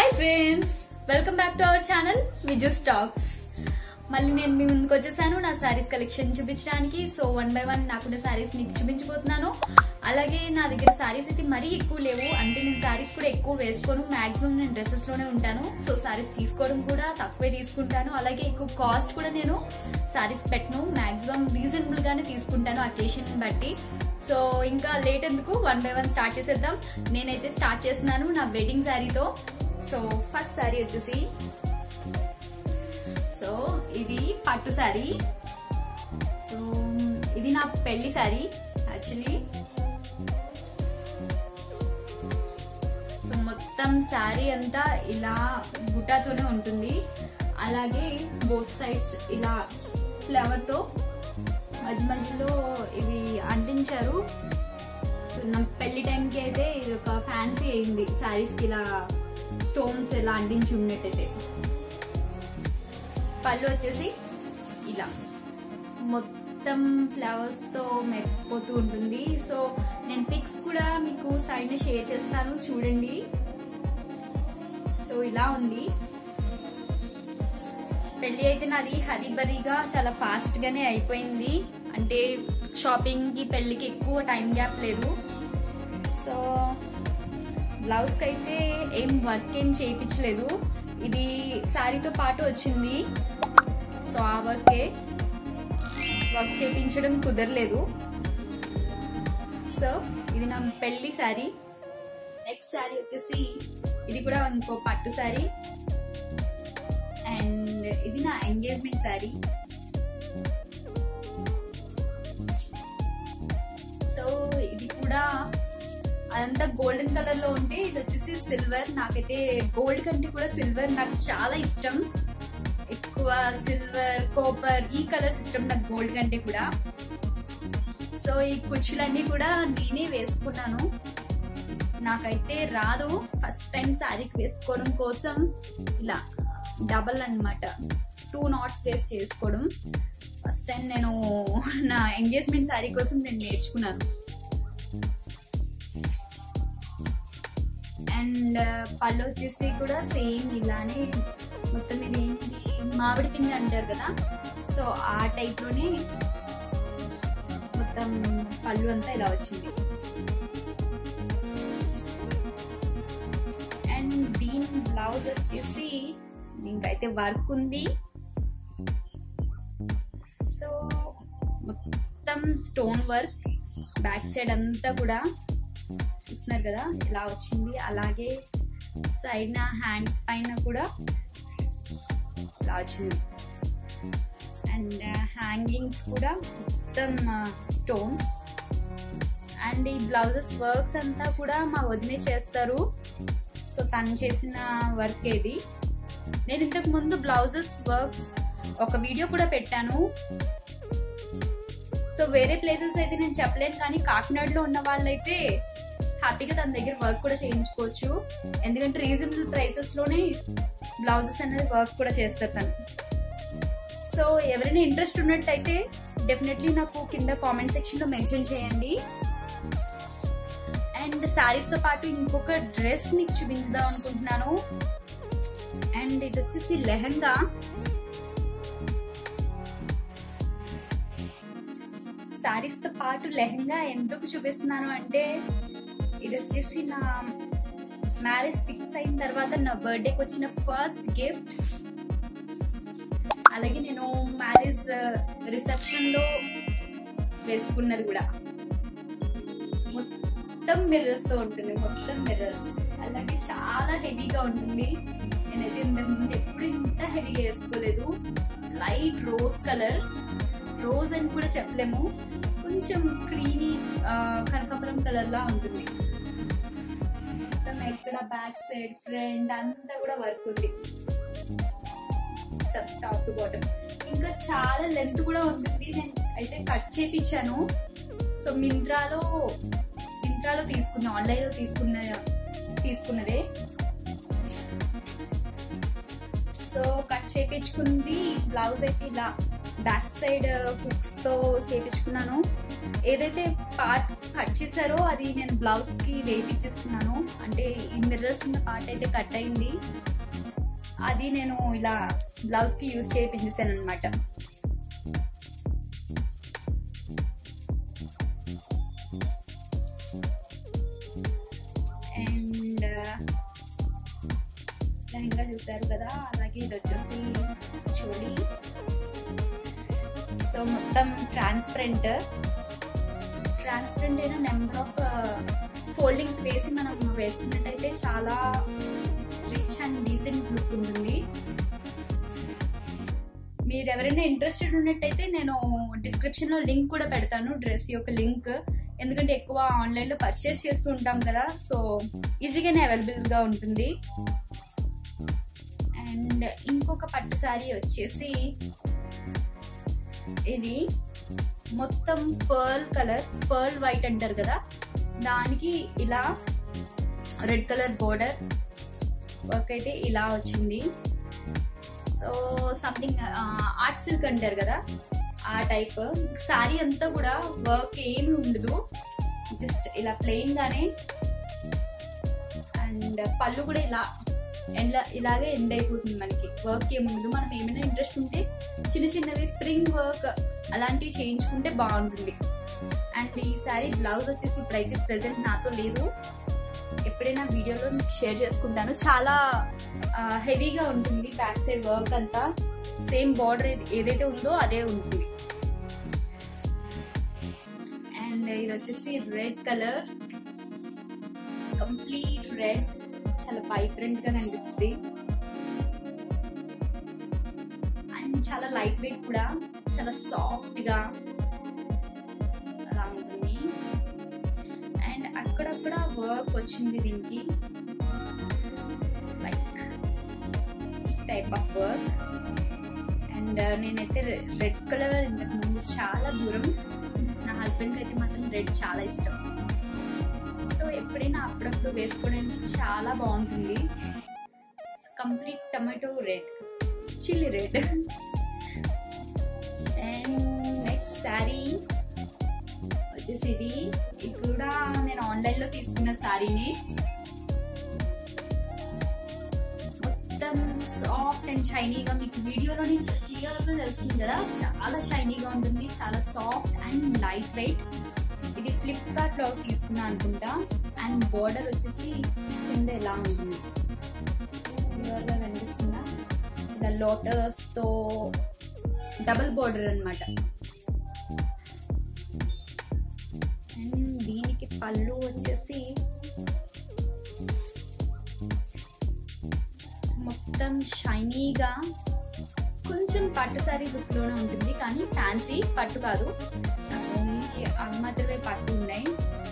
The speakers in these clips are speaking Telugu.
Hi friends welcome back to our channel Viju stocks మళ్ళీ నేను మీ ముందుకు వచ్చేసాను నా శారీస్ కలెక్షన్ చూపించడానికి సో వన్ బై వన్ నాకున్న శారీస్ మీకు చూపించబోతున్నాను అలాగే నా దగ్గర శారీస్ అయితే మరీ ఎక్కువ లేవు అంటే నేను శారీస్ కూడా ఎక్కువ వేసుకోను మాక్సిమం నేను డ్రెస్సెస్ లోనే ఉంటాను సో శారీస్ తీసుకోవడం కూడా తక్కువే తీసుకుంటాను అలాగే ఎక్కువ కాస్ట్ కూడా నేను శారీస్ పెట్టను మాక్సిమం రీజనబుల్ గానే తీసుకుంటాను అకేషన్ బట్టి సో ఇంకా లేట్ ఎందుకు వన్ బై వన్ స్టార్ట్ చేసేద్దాం నేనైతే స్టార్ట్ చేస్తున్నాను నా వెడ్డింగ్ శారీతో సో ఫస్ట్ శారీ వచ్చేసి సో ఇది పట్టు శారీ సో ఇది నా పెళ్లి శారీ యాక్చువల్లీ సో మొత్తం శారీ అంతా ఇలా బుటాతోనే ఉంటుంది అలాగే బోత్ సైడ్స్ ఇలా ఫ్లవర్ తో మధ్య మధ్యలో ఇవి అంటించారు సో నా పెళ్లి టైంకి అయితే ఇది ఒక ఫ్యాన్సీ అయింది శారీస్ కి ఇలా స్టోన్స్ ఇలా అంటించి ఉన్నట్టయితే పళ్ళు వచ్చేసి ఇలా మొత్తం ఫ్లవర్స్ తో మెరిసిపోతూ ఉంటుంది సో నేను పిక్స్ కూడా మీకు సైడ్ షేర్ చేస్తాను చూడండి సో ఇలా ఉంది పెళ్లి అయితే నాది హరిబరిగా చాలా ఫాస్ట్ గానే అయిపోయింది అంటే షాపింగ్ కి పెళ్లికి ఎక్కువ టైం గ్యాప్ లేదు సో బ్లౌజ్ కి అయితే ఏం వర్క్ ఏం చేయించలేదు ఇది శారీతో పాటు వచ్చింది సో ఆ వర్కే వర్క్ చేయించడం కుదరలేదు సో ఇది నా పెళ్లి శారీ నెక్స్ట్ శారీ వచ్చేసి ఇది కూడా ఇంకో పట్టు శారీ అండ్ ఇది నా ఎంగేజ్మెంట్ శారీ సో ఇది కూడా అదంతా గోల్డెన్ కలర్ లో ఉంటే ఇది వచ్చేసి సిల్వర్ నాకైతే గోల్డ్ కంటే కూడా సిల్వర్ నాకు చాలా ఇష్టం ఎక్కువ సిల్వర్ కోపర్ ఈ కలర్స్ ఇష్టం నాకు గోల్డ్ కంటే కూడా సో ఈ కుచ్చులన్నీ కూడా నేనే వేసుకున్నాను నాకైతే రాదు ఫస్ట్ టైం శారీకి వేసుకోవడం కోసం ఇలా డబల్ అన్నమాట టూ నాట్స్ వేసి చేసుకోవడం ఫస్ట్ టైం నేను నా ఎంగేజ్మెంట్ శారీ కోసం నేను నేర్చుకున్నాను అండ్ పళ్ళు వచ్చేసి కూడా సేమ్ ఇలానే మొత్తం ఇది ఏంటి మామిడి పిండి అంటారు కదా సో ఆ టైప్ లోనే మొత్తం పళ్ళు అంతా ఇలా వచ్చింది అండ్ దీని బ్లౌజ్ వచ్చేసి దీనికైతే వర్క్ ఉంది సో మొత్తం స్టోన్ వర్క్ బ్యాక్ సైడ్ అంతా కూడా చూస్తున్నారు కదా ఇలా వచ్చింది అలాగే సైడ్ నా హ్యాండ్స్ పైన కూడా ఇలా వచ్చింది అండ్ హ్యాంగింగ్స్ కూడా మొత్తం స్టోన్స్ అండ్ ఈ బ్లౌజెస్ వర్క్స్ అంతా కూడా మా వదిలే చేస్తారు సో తను చేసిన వర్క్ ఇది నేను ఇంతకు ముందు బ్లౌజెస్ వర్క్ ఒక వీడియో కూడా పెట్టాను సో వేరే ప్లేసెస్ అయితే నేను చెప్పలేను కానీ కాకినాడలో ఉన్న వాళ్ళైతే హ్యాపీగా తన దగ్గర వర్క్ కూడా చేయించుకోవచ్చు ఎందుకంటే రీజనబుల్ ప్రైసెస్ లోనే బ్లౌజెస్ అనేది వర్క్ కూడా చేస్తారు తను సో ఎవరైనా ఇంట్రెస్ట్ ఉన్నట్టయితే డెఫినెట్లీ నాకు కింద కామెంట్ సెక్షన్ లో మెన్షన్ చేయండి అండ్ శారీస్ తో పాటు ఇంకొక డ్రెస్ మీకు చూపించుదాం అనుకుంటున్నాను అండ్ ఇది వచ్చేసి లెహంగా శారీస్ తో పాటు లెహంగా ఎందుకు చూపిస్తున్నాను అంటే ఇది వచ్చేసి నా మ్యారేజ్ ఫిక్స్ అయిన తర్వాత నా బర్త్డేకి వచ్చిన ఫస్ట్ గిఫ్ట్ అలాగే నేను మ్యారేజ్ రిసెప్షన్ లో వేసుకున్నది కూడా మొత్తం మిర్రర్స్ తో ఉంటుంది మొత్తం మిర్రర్స్ అలాగే చాలా హెవీగా ఉంటుంది నేనైతే ఇంతకు ముందు ఎప్పుడు ఇంత హెవీగా వేసుకోలేదు లైట్ రోజ్ కలర్ రోజ్ అని కూడా చెప్పలేము కొంచెం క్రీమీ కనకాపురం కలర్ లా ఉంటుంది మొత్తం ఎక్కడ బ్యాక్ సైడ్ ఫ్రంట్ అంతా కూడా వర్క్ ఉంది టాప్ టు బాటమ్ ఇంకా చాలా లెంత్ కూడా ఉంటుంది నేను అయితే కట్ చేపించాను సో మింత్రాలో మింత్రాలో తీసుకున్న ఆన్లైన్ లో తీసుకున్న తీసుకున్నదే సో కట్ చేపించుకుంది బ్లౌజ్ అయితే ఇలా బ్యాక్ సైడ్ హుక్స్ తో చేపించుకున్నాను ఏదైతే పార్ట్ కట్ చేశారో అది నేను బ్లౌజ్ కి వేపిచ్చేస్తున్నాను అంటే ఈ మిర్రర్స్ ఉన్న పార్ట్ అయితే కట్ అయింది అది నేను ఇలా బ్లౌజ్ కి యూజ్ చేయించేసాను అనమాట అండ్ లెహంగా చూసారు కదా అలాగే ఇది వచ్చేసి చోళీ సో మొత్తం ట్రాన్స్పరెంట్ ట్రాన్స్పరెంట్ అయిన నెంబర్ ఆఫ్ ఫోల్డింగ్స్ వేసి మనం వేసుకున్నట్టయితే చాలా రిచ్ అండ్ డీసెంట్ లుక్ ఉంటుంది మీరు ఎవరైనా ఇంట్రెస్టెడ్ ఉన్నట్టయితే నేను డిస్క్రిప్షన్ లో లింక్ కూడా పెడతాను డ్రెస్ యొక్క లింక్ ఎందుకంటే ఎక్కువ ఆన్లైన్ లో పర్చేస్ చేస్తూ ఉంటాం కదా సో ఈజీగానే అవైలబుల్ గా ఉంటుంది అండ్ ఇంకొక పట్టు శారీ వచ్చేసి ఇది మొత్తం పర్ల్ కలర్ పర్ల్ వైట్ అంటారు కదా దానికి ఇలా రెడ్ కలర్ బోర్డర్ వర్క్ అయితే ఇలా వచ్చింది సో సంథింగ్ ఆర్ట్ సిల్క్ అంటారు కదా ఆ టైప్ శారీ అంతా కూడా వర్క్ ఏమి ఉండదు జస్ట్ ఇలా ప్లెయిన్ గానే అండ్ పళ్ళు కూడా ఇలా ఎండ్ ఇలాగే ఎండ్ అయిపోతుంది మనకి వర్క్ ఏముండదు మనం ఏమైనా ఇంట్రెస్ట్ ఉంటే చిన్న చిన్నవి స్ప్రింగ్ వర్క్ అలాంటివి చేయించుకుంటే బాగుంటుంది అండ్ ఈ శారీ బ్లౌజ్ వచ్చేసి ఇప్పుడైతే ప్రెసెంట్ నాతో లేదు ఎప్పుడైనా వీడియోలో మీకు షేర్ చేసుకుంటాను చాలా హెవీగా ఉంటుంది బ్యాక్ సైడ్ వర్క్ అంతా సేమ్ బార్డర్ ఏదైతే ఉందో అదే ఉంటుంది అండ్ ఇది వచ్చేసి రెడ్ కలర్ కంప్లీట్ రెడ్ చాలా వైబ్రెంట్ గా కనిపిస్తుంది అండ్ చాలా లైట్ వెయిట్ కూడా చాలా సాఫ్ట్ గా అలా ఉంటుంది అండ్ అక్కడక్కడ వర్క్ వచ్చింది దీనికి లైక్ ఈ టైప్ ఆఫ్ వర్క్ అండ్ నేనైతే రెడ్ కలర్ ఇంతకు ముందు చాలా దూరం నా హస్బెండ్కి అయితే మాత్రం రెడ్ చాలా ఇష్టం సో ఎప్పుడైనా అప్పుడప్పుడు వేసుకోవడానికి చాలా బాగుంటుంది complete tomato red chilli red and next saree వచ్చేసి ఇది ఇది కూడా నేను ఆన్లైన్ లో తీసుకున్న శారీని మొత్తం సాఫ్ట్ అండ్ షైనీగా మీకు వీడియోలోనే క్లియర్ గా తెలుస్తుంది కదా చాలా షైనీగా ఉంటుంది చాలా సాఫ్ట్ అండ్ లైట్ వెయిట్ ఇది ఫ్లిప్కార్ట్ లో తీసుకున్నా అనుకుంటా అండ్ బోర్డర్ వచ్చేసి కింద ఎలా ఉంటుంది క్లియర్ గా కనిపిస్తుందా ఇలా లోటస్ తో డబుల్ బోర్డర్ అనమాట అండ్ దీనికి పళ్ళు వచ్చేసి మొత్తం షైనీగా కొంచెం పట్టు సారీ లుక్ లోనే ఉంటుంది కానీ ఫ్యాన్సీ పట్టు కాదు ఓన్లీ అవి మాత్రమే పట్టు ఉన్నాయి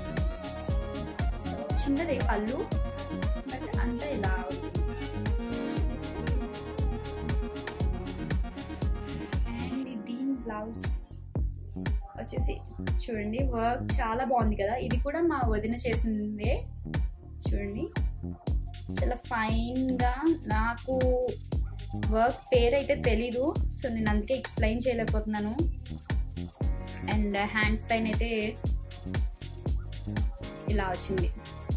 చిన్నదే పళ్ళు బట్ అంతా ఇలా అండ్ దీని బ్లౌజ్ వచ్చేసి చూడండి వర్క్ చాలా బాగుంది కదా ఇది కూడా మా వదిన చేసిందే చూడండి చాలా ఫైన్ గా నాకు వర్క్ పేరు అయితే తెలీదు సో నేను అందుకే ఎక్స్ప్లెయిన్ చేయలేకపోతున్నాను అండ్ హ్యాండ్స్ పైన అయితే ఇలా వచ్చింది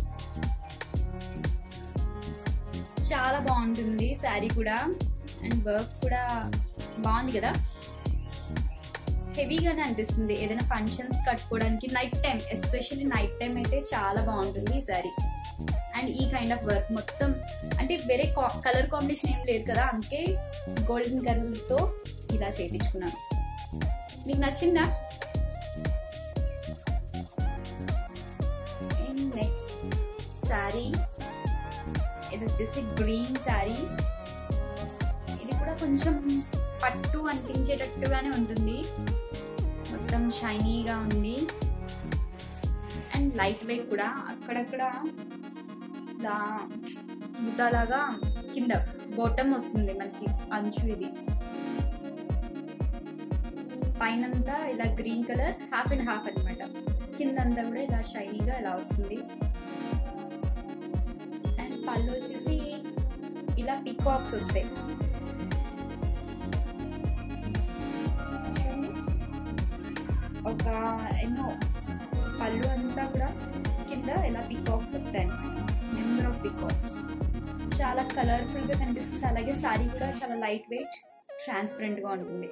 చాలా బాగుంటుంది శారీ కూడా అండ్ వర్క్ కూడా బాగుంది కదా హెవీగానే అనిపిస్తుంది ఏదైనా ఫంక్షన్స్ కట్టుకోవడానికి night time especially night time అయితే చాలా బాగుంటుంది ఈ శారీ అండ్ ఈ కైండ్ ఆఫ్ వర్క్ మొత్తం అంటే వేరే కలర్ కాంబినేషన్ ఏం లేదు కదా అందుకే గోల్డెన్ కలర్తో ఇలా చేయించుకున్నాను మీకు నచ్చిందా అండ్ నెక్స్ట్ శారీ ఇది వచ్చేసి గ్రీన్ శారీ ఇది కూడా కొంచెం పట్టు అనిపించేటట్టుగానే ఉంటుంది మొత్తం షైనీగా ఉంది అండ్ లైట్ వెయిట్ కూడా అక్కడక్కడ ఇలా ముద్దలాగా కింద బోటం వస్తుంది మనకి అంచు ఇది పైనంతా ఇలా green colour half and half అనమాట కిందంతా కూడా ఇలా షైనీగా ఇలా వస్తుంది అండ్ పళ్ళు వచ్చేసి ఇలా పికాక్స్ వస్తాయి ఒక ఎన్నో పళ్ళు అంతా కూడా కింద ఇలా పికాక్స్ వస్తాయి అన్నమాట నెంబర్ ఆఫ్ పికాక్స్ చాలా కలర్ఫుల్ గా కనిపిస్తుంది అలాగే సారీ కూడా చాలా లైట్ వెయిట్ ట్రాన్స్పరెంట్ గా ఉంటుంది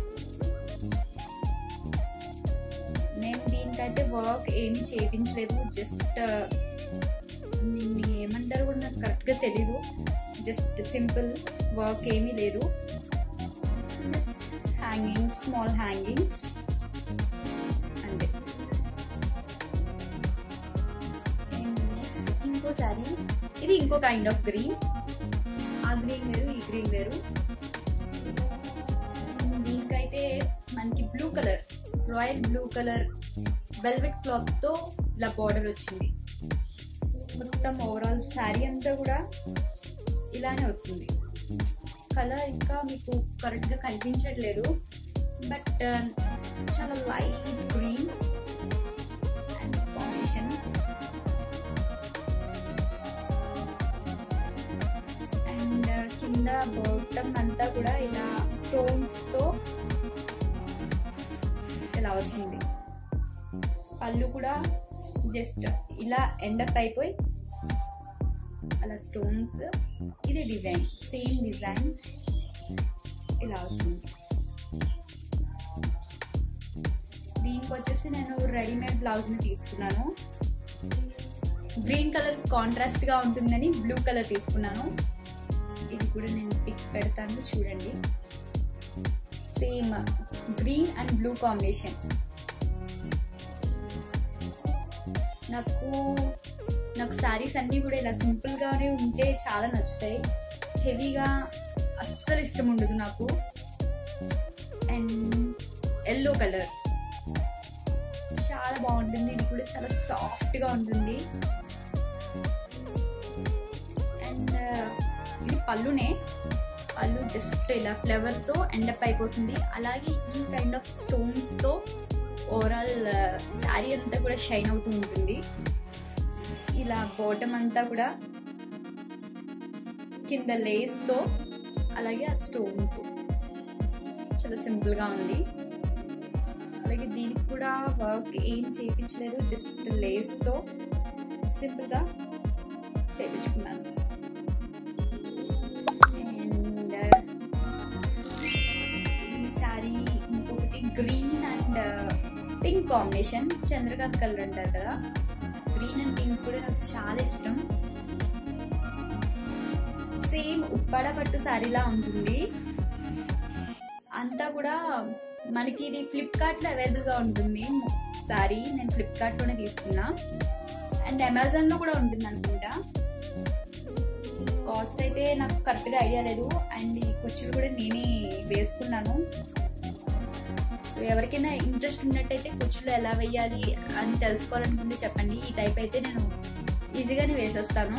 నేను దీనికైతే వర్క్ ఏమి చేయించలేదు జస్ట్ దీన్ని ఏమంటారు కూడా నాకు కరెక్ట్గా తెలీదు జస్ట్ సింపుల్ వర్క్ ఏమీ లేదు హ్యాంగింగ్స్ స్మాల్ హ్యాంగింగ్స్ అంతే నెక్స్ట్ ఇంకో సారీ ఇది ఇంకో కైండ్ ఆఫ్ గ్రీన్ ఆ గ్రీన్ వేరు ఈ గ్రీన్ వేరు దీనికైతే మనకి blue colour royal blue colour velvet cloth తో ఇలా బార్డర్ వచ్చింది మొత్తం ఓవరాల్ శారీ అంతా కూడా ఇలానే వస్తుంది కలర్ ఇంకా మీకు కరెక్ట్ గా కనిపించట్లేదు బట్ చాలా light green and combination and కింద బాటమ్ అంతా కూడా ఇలా స్టోన్స్ తో ఇలా వస్తుంది పళ్ళు కూడా జస్ట్ ఇలా ఎండప్ అయిపోయి అలా స్టోన్స్ ఇది డిజైన్ సేమ్ డిజైన్ ఇలా వస్తుంది దీనికి వచ్చేసి నేను రెడీమేడ్ బ్లౌజ్ ని తీసుకున్నాను గ్రీన్ కలర్ కాంట్రాస్ట్ గా ఉంటుందని బ్లూ కలర్ తీసుకున్నాను ఇది కూడా నేను పిక్ పెడతాను చూడండి same green and blue combination నాకు నాకు శారీస్ అన్నీ కూడా ఇలా సింపుల్ గానే ఉంటే చాలా నచ్చుతాయి హెవీగా అస్సలు ఇష్టం ఉండదు నాకు అండ్ ఎల్లో కలర్ చాలా బాగుంటుంది ఇది కూడా చాలా సాఫ్ట్ గా ఉంటుంది అండ్ ఇది పళ్ళునే పళ్ళు జస్ట్ ఇలా ఫ్లవర్ తో ఎండప్ అయిపోతుంది అలాగే ఈ కైండ్ ఆఫ్ స్టోన్స్ తో ఓవరాల్ శారీ అంతా కూడా షైన్ అవుతూ ఉంటుంది ఇలా బాటమ్ అంతా కూడా కింద లేస్ తో అలాగే ఆ స్టోన్ తో చాలా సింపుల్ గా ఉంది అలాగే దీనికి కూడా వర్క్ ఏం చేయించలేదు జస్ట్ లేస్ తో సింపుల్ గా చేయించుకున్నాను అండ్ ఈ సారీ ఇంకొకటి green and pink combination Chandrakant colour అంటారు కదా గ్రీన్ అండ్ పింక్ కూడా నాకు చాలా ఇష్టం సేమ్ ఉప్పాడ పట్టు సారీలా ఉంటుంది అంతా కూడా మనకి ఇది ఫ్లిప్కార్ట్ లో అవైలబుల్ గా ఉంటుంది సారీ నేను ఫ్లిప్కార్ట్ లోనే తీసుకున్నా అండ్ అమెజాన్ లో కూడా ఉంటుంది అనుకుంటా కాస్ట్ అయితే నాకు కరెక్ట్ గా ఐడియా లేదు అండ్ ఈ కుర్చీలు కూడా నేనే వేసుకున్నాను సో ఎవరికైనా ఇంట్రెస్ట్ ఉన్నట్టయితే కుర్చీలు ఎలా వేయాలి అని తెలుసుకోవాలనుకుంటే చెప్పండి ఈ టైప్ అయితే నేను ఈజీగానే వేసేస్తాను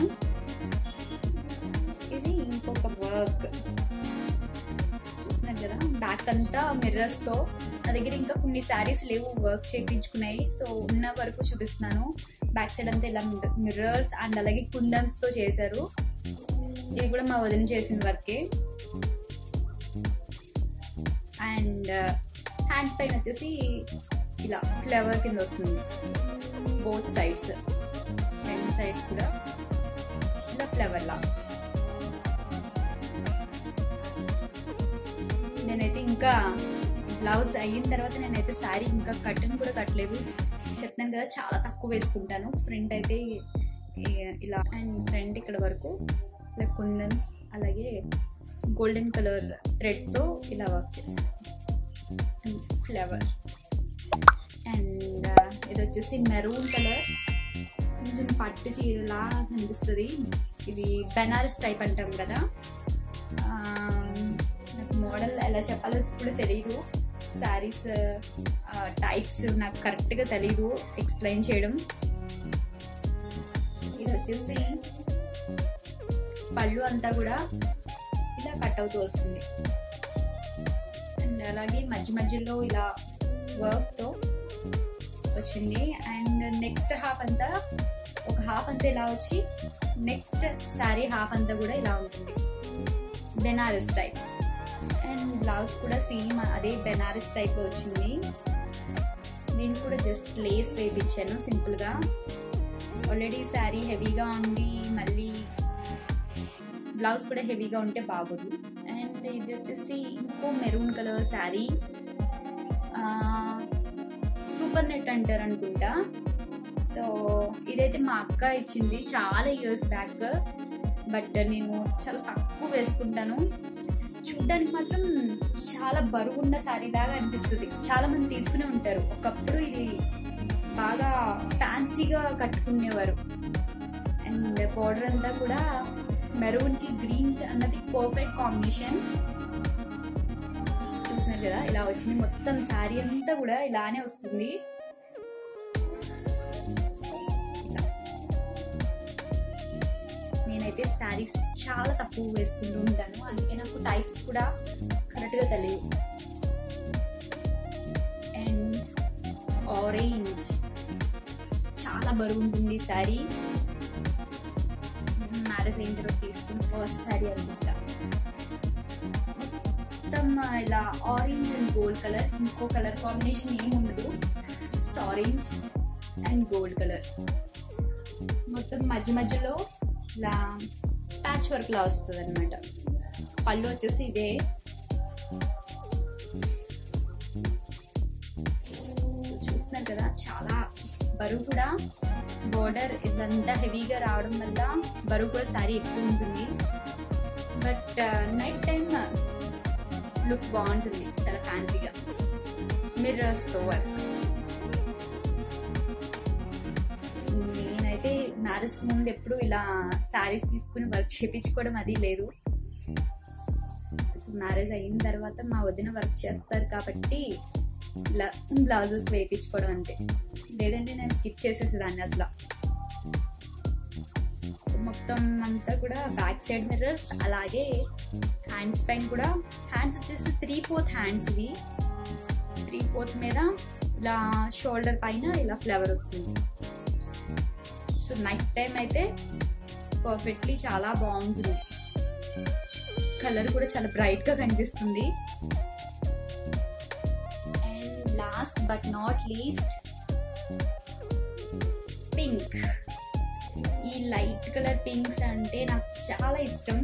ఇది ఇంకొక వర్క్ చూస్తున్నారు కదా బ్యాక్ అంతా మిర్రర్స్ తో నా దగ్గర ఇంకా కొన్ని శారీస్ లేవు వర్క్ చేయించుకున్నాయి సో ఉన్న వరకు చూపిస్తున్నాను బ్యాక్ సైడ్ అంతా ఇలా మిర్రర్స్ అండ్ అలాగే కుందన్స్ తో చేశారు ఇది కూడా మా వదిన చేసిన వర్కే అండ్ హ్యాండ్ పైన వచ్చేసి ఇలా ఫ్లవర్ కింద వస్తుంది బోత్ సైడ్స్ రెండు సైడ్స్ కూడా ఇలా ఫ్లవర్ లా నేనైతే ఇంకా బ్లౌజ్ అయిన తర్వాత నేనైతే శారీ ఇంకా కట్టను కూడా కట్టలేదు చెప్తాను కదా చాలా తక్కువ వేసుకుంటాను ఫ్రంట్ అయితే ఈ- ఇలా అండ్ ఫ్రంట్ ఇక్కడ వరకు ఇలా కుందన్స్ అలాగే గోల్డెన్ కలర్ థ్రెడ్తో ఇలా వర్క్ చేశాను అండ్ ఫ్లవర్ అండ్ ఇది వచ్చేసి మెరూన్ కలర్ కొంచెం పట్టు చీరలా కనిపిస్తుంది ఇది బెనారస్ టైప్ అంటాం కదా ఆ, నాకు మోడల్ ఎలా చెప్పాలో కూడా తెలియదు శారీస్ టైప్స్ నాకు కరెక్ట్గా తెలీదు ఎక్స్ప్లెయిన్ చేయడం ఇది వచ్చేసి పళ్ళు అంతా కూడా ఇలా కట్ అవుతూ వస్తుంది అండ్ అలాగే మధ్య మధ్యలో ఇలా వర్క్తో వచ్చింది అండ్ నెక్స్ట్ హాఫ్ అంతా ఒక హాఫ్ అంతా ఇలా వచ్చి నెక్స్ట్ శారీ హాఫ్ అంతా కూడా ఇలా ఉంటుంది బెనారస్ టైప్ అండ్ బ్లౌజ్ కూడా సేమ్ అదే బెనారస్ టైప్ లో వచ్చింది దీనికి కూడా జస్ట్ లేస్ వేయించాను సింపుల్గా ఆల్రెడీ శారీ హెవీగా ఉంది మళ్ళీ బ్లౌజ్ కూడా హెవీగా ఉంటే బాగోదు అండ్ ఇది వచ్చేసి ఇంకో maroon colour saree super net అంటారు అనుకుంటా సో ఇదైతే మా అక్క ఇచ్చింది చాలా ఇయర్స్ బ్యాక్ బట్ నేను చాలా తక్కువ వేసుకుంటాను చూడ్డానికి మాత్రం చాలా బరువున్న శారీ లాగా అనిపిస్తుంది చాలా మంది తీసుకునే ఉంటారు ఒకప్పుడు ఇది బాగా ఫ్యాన్సీగా కట్టుకునేవారు అండ్ బోర్డర్ అంతా కూడా మెరూన్ కి గ్రీన్ అన్నది పర్ఫెక్ట్ కాంబినేషన్ చూసినారు కదా ఇలా వచ్చింది మొత్తం శారీ అంతా కూడా ఇలానే వస్తుంది ఇలా. నేనైతే శారీస్ చాలా తక్కువ వేసుకుంటూ ఉంటాను అందుకే నాకు టైప్స్ కూడా కరెక్ట్గా తెలియదు అండ్ ఆరెంజ్ చాలా బరువు ఉంటుంది శారీ మ్యారేజ్ అయిన తర్వాత తీసుకుని ఫస్ట్ శారీ అనుకుంటా మొత్తం ఇలా ఆరెంజ్ అండ్ గోల్డ్ కలర్ ఇంకో కలర్ కాంబినేషన్ ఏమి ఉండదు just orange and gold colour మొత్తం మధ్య మధ్యలో ఇలా ప్యాచ్ వర్క్ లా వస్తుంది అనమాట పళ్ళు వచ్చేసి ఇదే చూస్తున్నారు కదా చాలా బరువు కూడా బోర్డర్ ఇదంతా హెవీగా రావడం వల్ల బరువు కూడా శారీ ఎక్కువ ఉంటుంది బట్ నైట్ టైం లుక్ బాగుంటుంది చాలా ఫ్యాన్సీగా మిర్రర్స్తో వర్క్ నేనైతే మ్యారేజ్ ముందు ఎప్పుడు ఇలా శారీస్ తీసుకుని వర్క్ చేయించుకోవడం అది లేదు మ్యారేజ్ అయిన తర్వాత మా వదిన వర్క్ చేస్తారు కాబట్టి ఇలా బ్లౌజెస్ వేయించుకోవడం అంతే లేదంటే నేను స్కిప్ చేసేసేదాన్ని అసలు మొత్తం అంతా కూడా బ్యాక్ సైడ్ మిర్రర్స్ అలాగే హ్యాండ్స్ పైన కూడా హ్యాండ్స్ వచ్చేసి త్రీ ఫోర్త్ హ్యాండ్స్ ఇవి త్రీ ఫోర్త్ మీద ఇలా షోల్డర్ పైన ఇలా ఫ్లవర్ వస్తుంది సో నైట్ టైం అయితే పర్ఫెక్ట్లీ చాలా బాగుంటుంది కలర్ కూడా చాలా బ్రైట్ గా కనిపిస్తుంది and last but not least pink ఈ లైట్ కలర్ పింక్స్ అంటే నాకు చాలా ఇష్టం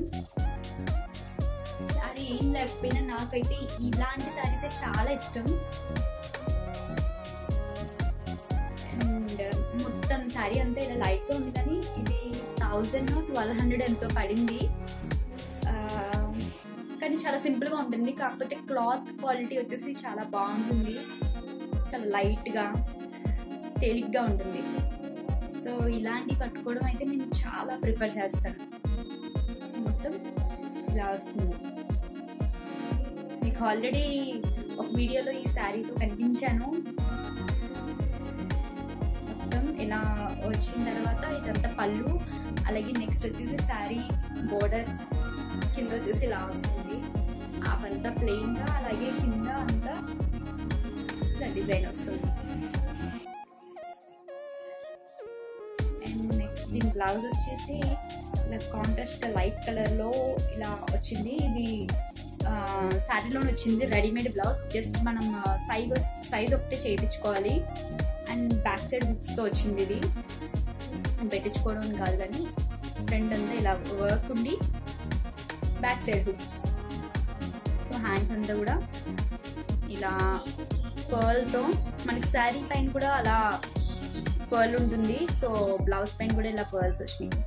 సారీ ఏం లేకపోయినా నాకైతే ఇలాంటి సారీసే చాలా ఇష్టం అండ్ మొత్తం శారీ అంతా ఇలా లైట్ గా ఉంది కానీ ఇది థౌజండ్ ట్వెల్వ్ హండ్రెడ్ ఎంతో పడింది ఆ, కానీ చాలా సింపుల్ గా ఉంటుంది కాకపోతే క్లాత్ క్వాలిటీ వచ్చేసి చాలా బాగుంటుంది చాలా లైట్ గా తేలిగ్గా ఉంటుంది సో ఇలాంటి కట్టుకోవడం అయితే నేను చాలా ప్రిఫర్ చేస్తాను సో మొత్తం ఇలా వస్తుంది మీకు ఆల్రెడీ ఒక వీడియోలో ఈ శారీతో కనిపించాను మొత్తం ఇలా వచ్చిన తర్వాత ఇదంతా పళ్ళు అలాగే నెక్స్ట్ వచ్చేసి శారీ బోర్డర్ కింద వచ్చేసి ఇలా వస్తుంది అవంతా ప్లెయిన్ గా అలాగే కింద అంతా ఇలా డిజైన్ వస్తుంది అండ్ నెక్స్ట్ దీని బ్లౌజ్ వచ్చేసి ఇలా కాంట్రాస్ట్ లైట్ కలర్ లో ఇలా వచ్చింది ఇది శారీలో వచ్చింది రెడీమేడ్ బ్లౌజ్ జస్ట్ మనం సైజ్ సైజ్ ఒకటే చేయించుకోవాలి అండ్ బ్యాక్ సైడ్ బుక్స్ తో వచ్చింది ఇది పెట్టించుకోవడం కాదు కానీ ఫ్రంట్ అంతా ఇలా వర్క్ ఉండి back side hooks so hands అంతా కూడా ఇలా పర్ల్తో మనకి శారీ పైన కూడా అలా పర్ల్ ఉంటుంది సో బ్లౌజ్ పైన కూడా ఇలా పర్ల్స్ వచ్చినాయి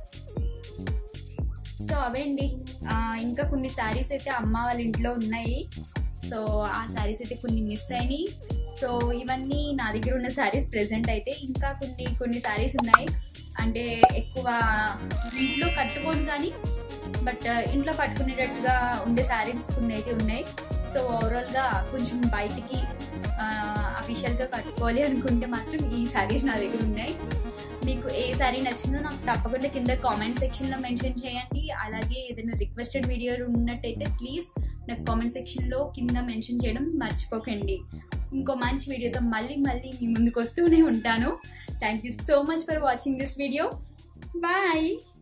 సో అవేండి ఆ, ఇంకా కొన్ని శారీస్ అయితే అమ్మ వాళ్ళ ఇంట్లో ఉన్నాయి సో ఆ శారీస్ అయితే కొన్ని మిస్ అయినాయి సో ఇవన్నీ నా దగ్గర ఉన్న శారీస్ ప్రెసెంట్ అయితే ఇంకా కొన్ని కొన్ని శారీస్ ఉన్నాయి అంటే ఎక్కువ ఇంట్లో కట్టుకోను కానీ బట్ ఇంట్లో కట్టుకునేటట్టుగా ఉండే శారీస్ కొన్ని అయితే ఉన్నాయి సో ఓవరాల్ గా కొంచెం బయటికి అఫీషియల్ గా కట్టుకోవాలి అనుకుంటే మాత్రం ఈ శారీస్ నా దగ్గర ఉన్నాయి మీకు ఏ సారీ నచ్చిందో నాకు తప్పకుండా కింద కామెంట్ సెక్షన్ లో మెన్షన్ చేయండి అలాగే ఏదైనా రిక్వెస్టెడ్ వీడియోలు ఉన్నట్టయితే ప్లీజ్ నాకు కామెంట్ సెక్షన్ లో కింద మెన్షన్ చేయడం మర్చిపోకండి ఇంకో మంచి వీడియోతో మళ్ళీ మళ్ళీ మీ ముందుకు వస్తూనే ఉంటాను thank you so much for watching this video bye